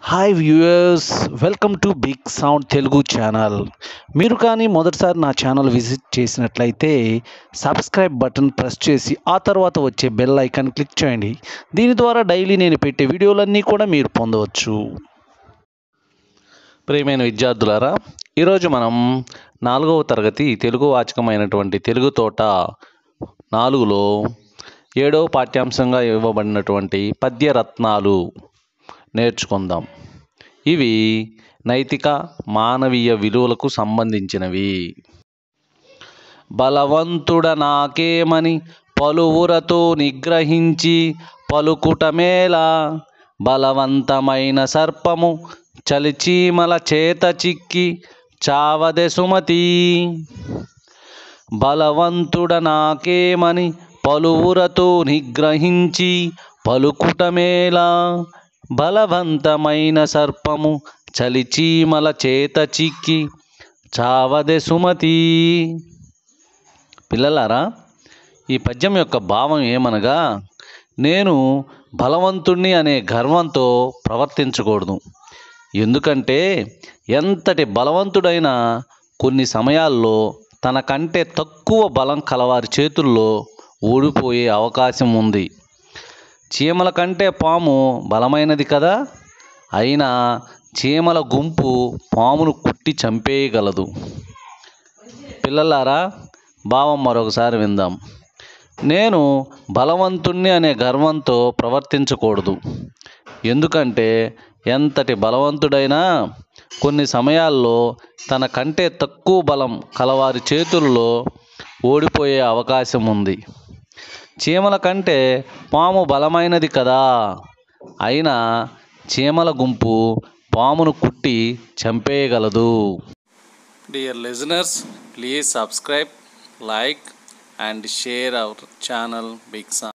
Hi viewers welcome to Big Sound Telugu channel మీరు కానీ మొదటిసారి నా ఛానల్ విజిట్ చేసినట్లయితే సబ్స్క్రైబ్ బటన్ ప్రెస్ చేసి ఆ తర్వాత వచ్చే బెల్ ఐకాన్ క్లిక్ చేయండి దీని ద్వారా డైలీ నేను పెట్టే వీడియోలన్నీ కూడా మీరు పొందవచ్చు ప్రియమైన విద్యార్థులారా ఈరోజు మనం నాలుగవ తరగతి తెలుగు వాచకమైనటువంటి తెలుగు తోట నాలుగులో ఏడవ పాఠ్యాంశంగా ఇవ్వబడినటువంటి పద్యరత్నాలు నేర్చుకుందాం ఇవి నైతిక మానవీయ విలువలకు సంబంధించినవి బలవంతుడ నాకేమని పలువురతో నిగ్రహించి పలుకుటమేలా బలవంతమైన సర్పము చలిచీమల చేత చిక్కి చావదె సుమతి బలవంతుడ నాకేమని పలువురతో నిగ్రహించి పలుకుటమేలా బలవంతమైన సర్పము చలిచీమల చేత చిక్కి చావదె సుమతి పిల్లలారా ఈ పద్యం యొక్క భావం ఏమనగా నేను బలవంతుణ్ణి అనే గర్వంతో ప్రవర్తించకూడదు ఎందుకంటే ఎంతటి బలవంతుడైనా కొన్ని సమయాల్లో తనకంటే తక్కువ బలం కలవారి చేతుల్లో ఓడిపోయే అవకాశం ఉంది చీమల కంటే పాము బలమైనది కదా అయినా చీమల గుంపు పామును కుట్టి చంపేయగలదు పిల్లలారా భావం మరొకసారి విందాం నేను బలవంతుణ్ణి అనే గర్వంతో ప్రవర్తించకూడదు ఎందుకంటే ఎంతటి బలవంతుడైనా కొన్ని సమయాల్లో తన కంటే తక్కువ బలం కలవారి చేతుల్లో ఓడిపోయే అవకాశం ఉంది చీమల కంటే పాము బలమైనది కదా అయినా చీమల గుంపు పామును కుట్టి చంపేయగలదు Dear listeners, please subscribe, like, and share our channel Big Sound.